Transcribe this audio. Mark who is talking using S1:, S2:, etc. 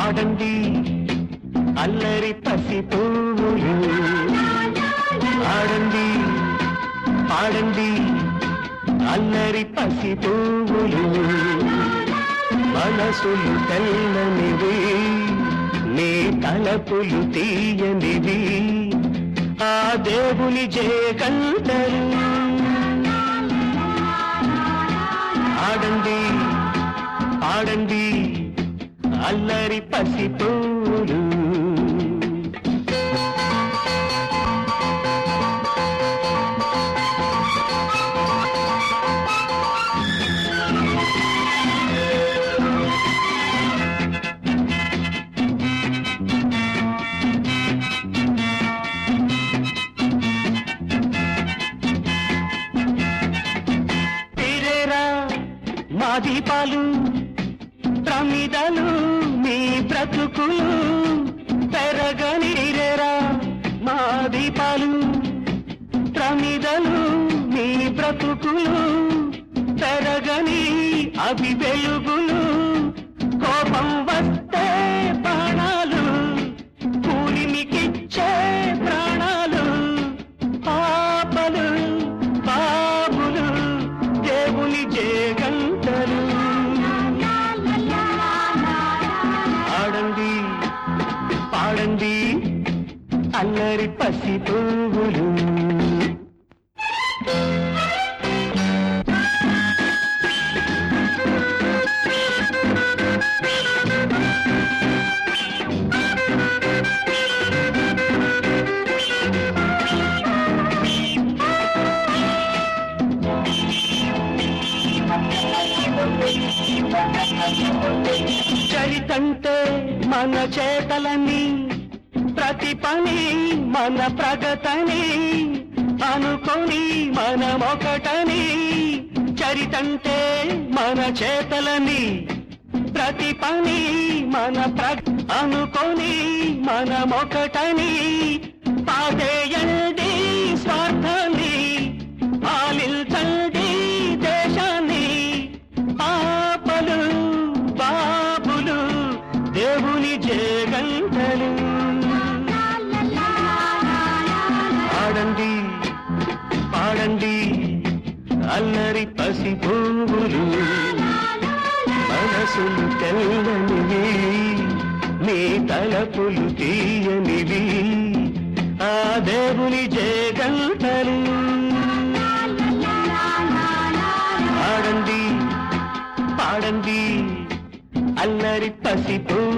S1: ఆడండి అల్లరి పసి పువ్వులు ఆడండి పాడండి అల్లరి పసి పువ్వులు మనసులు తెల్లనివి నీ తలపులు తీయనివి ఆ దేవుని జయగంటలు ఆడండి ఆడండి అల్లరి పసి పువ్వులు తీరేరా మా దీపాలు ప్రమిదలు మీ బ్రతుకులు పెరగనీరేరా మా దీపాలు ప్రమిదలు మీ బ్రతుకులు పెరగని అవి వెలుగులు కోపం వస్తే ప్రాణాలు కూలిమికిచ్చే ప్రాణాలు పాపలు బాబులు దేవుని జయగంటలు ఆడండి పాడండి అల్లరి పసి పువ్వులు చరితంటే మన చేతలని ప్రతి పని మన ప్రగతని అనుకొని మనమొకటని చరితంటే మన చేతలని ప్రతి పని మన ప్ర అనుకొని మనమొకటని పాడేయండి స్వార్థాన్ని పాలించండి దేశాన్ని పాపలు బాబులు దేవుని జగంటలు ఆడండి పాడండి అల్లరి పసి పువ్వులు మనసులు తెల్లనివి మీ తలపులు తీయనివి ఆ దేవుని జగంటలు ఆడండి పాడండి అల్లరి పసి పువ్వులు